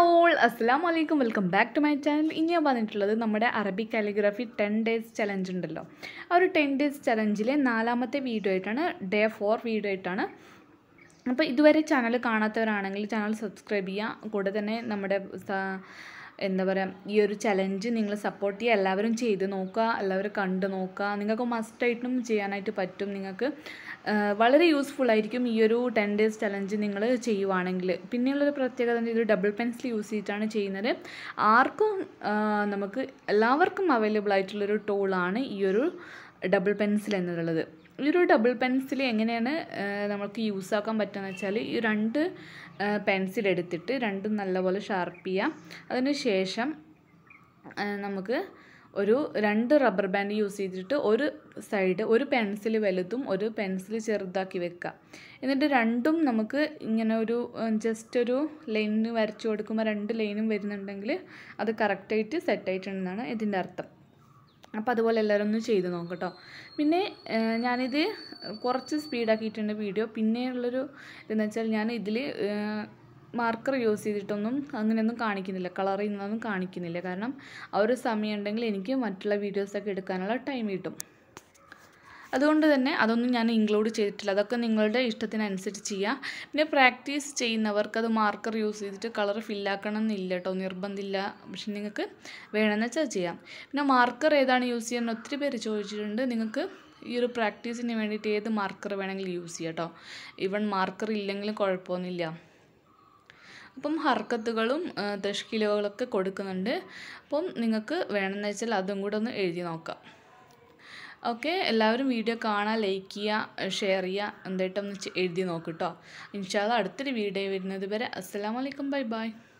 all അസ്സാം വലൈക്കും welcome back to my channel ഇനി ഞാൻ വന്നിട്ടുള്ളത് നമ്മുടെ Arabic calligraphy ten days challenge ഉണ്ടല്ലോ ആ ഒരു ടെൻ ഡേയ്സ് ചലഞ്ചിലെ നാലാമത്തെ വീഡിയോ ആയിട്ടാണ് ഡേ ഫോർ വീഡിയോ ആയിട്ടാണ് അപ്പോൾ ഇതുവരെ ചാനൽ കാണാത്തവരാണെങ്കിൽ ചാനൽ സബ്സ്ക്രൈബ് ചെയ്യുക കൂടെ തന്നെ നമ്മുടെ സ- എന്താ പറയുക ഈ ഒരു ചലഞ്ച് നിങ്ങൾ സപ്പോർട്ട് ചെയ്യുക എല്ലാവരും ചെയ്ത് നോക്കുക എല്ലാവരും കണ്ട് നോക്കുക നിങ്ങൾക്ക് മസ്റ്റായിട്ടും ചെയ്യാനായിട്ട് പറ്റും നിങ്ങൾക്ക് ആ, വളരെ യൂസ്ഫുൾ ആയിരിക്കും ഈ ഒരു ടെൻ ഡേയ്സ് ചലഞ്ച് നിങ്ങൾ ചെയ്യുവാണെങ്കിൽ പിന്നെയുള്ളൊരു പ്രത്യേകത എന്താ, ഇത് ഡബിൾ പെൻസിൽ യൂസ് ചെയ്തിട്ടാണ് ചെയ്യുന്നത് ആർക്കും ആ, നമുക്ക് എല്ലാവർക്കും അവൈലബിൾ ആയിട്ടുള്ളൊരു ടൂളാണ് ഈ ഒരു ഡബിൾ പെൻസിൽ എന്നുള്ളത് ഈ ഒരു ഡബിൾ പെൻസിൽ എങ്ങനെയാണ് ആ, നമുക്ക് യൂസ് ആക്കാൻ പറ്റുക വെച്ചാൽ ഈ രണ്ട് പെൻസിൽ എടുത്തിട്ട് രണ്ടും നല്ലപോലെ ഷാർപ്പ് ചെയ്യുക അതിന് ശേഷം ആ, നമുക്ക് ഒരു രണ്ട് റബ്ബർ ബാൻഡ് യൂസ് ചെയ്തിട്ട് ഒരു സൈഡ് ഒരു പെൻസിൽ വലുതും ഒരു പെൻസിൽ ചെറുതാക്കി വെക്കുക എന്നിട്ട് രണ്ടും നമുക്ക് ഇങ്ങനെ ഒരു ജസ്റ്റ് ഒരു ലൈനിന് വരച്ചു കൊടുക്കുമ്പോൾ രണ്ട് ലൈനും വരുന്നുണ്ടെങ്കിൽ അത് കറക്റ്റായിട്ട് സെറ്റായിട്ടുണ്ടെന്നാണ് ഇതിൻ്റെ അർത്ഥം അപ്പോൾ അതുപോലെ എല്ലാവരും ഒന്ന് ചെയ്ത് നോക്കട്ടോ പിന്നെ ഏഹ്, ഞാനിത് കുറച്ച് സ്പീഡാക്കിയിട്ടുണ്ട് വീഡിയോ പിന്നെയുള്ളൊരു ഇതെന്ന് വെച്ചാൽ ഞാൻ ഇതിൽ മാർക്കർ യൂസ് ചെയ്തിട്ടൊന്നും അങ്ങനെയൊന്നും കാണിക്കുന്നില്ല കളർ ചെയ്യുന്നതൊന്നും കാണിക്കുന്നില്ല കാരണം ആ ഒരു സമയം ഉണ്ടെങ്കിൽ എനിക്ക് മറ്റുള്ള വീഡിയോസൊക്കെ എടുക്കാനുള്ള ടൈം കിട്ടും അതുകൊണ്ട് തന്നെ അതൊന്നും ഞാൻ ഇൻക്ലൂഡ് ചെയ്തിട്ടില്ല അതൊക്കെ നിങ്ങളുടെ ഇഷ്ടത്തിനനുസരിച്ച് ചെയ്യുക പിന്നെ പ്രാക്ടീസ് ചെയ്യുന്നവർക്ക് അത് മാർക്കർ യൂസ് ചെയ്തിട്ട് കളർ ഫില്ലാക്കണം എന്നില്ല കേട്ടോ നിർബന്ധമില്ല പക്ഷെ നിങ്ങൾക്ക് വേണമെന്ന് വെച്ചാൽ ചെയ്യാം പിന്നെ മാർക്കർ ഏതാണ് യൂസ് ചെയ്യാൻ ഒത്തിരി പേര് ചോദിച്ചിട്ടുണ്ട് നിങ്ങൾക്ക് ഈ ഒരു പ്രാക്ടീസിന് വേണ്ടിയിട്ട് ഏത് മാർക്കർ വേണമെങ്കിലും യൂസ് ചെയ്യാം കേട്ടോ ഈവൺ മാർക്കർ ഇല്ലെങ്കിലും കുഴപ്പമൊന്നുമില്ല അപ്പം ഹർക്കത്തുകളും തഷ്കിലുകളൊക്കെ കൊടുക്കുന്നുണ്ട് അപ്പം നിങ്ങൾക്ക് വേണമെന്ന് വെച്ചാൽ അതും കൂടെ ഒന്ന് എഴുതി നോക്കാം ഓക്കെ എല്ലാവരും വീഡിയോ കാണാൻ ലൈക്ക് ചെയ്യുക ഷെയർ ചെയ്യുക എന്തായിട്ടൊന്ന് ചെ- എഴുതി നോക്കട്ടോ ഇൻഷാല്ല അടുത്തൊരു വീഡിയോ വരുന്നത് വരെ അസ്സലാമലൈക്കും ബൈ ബൈ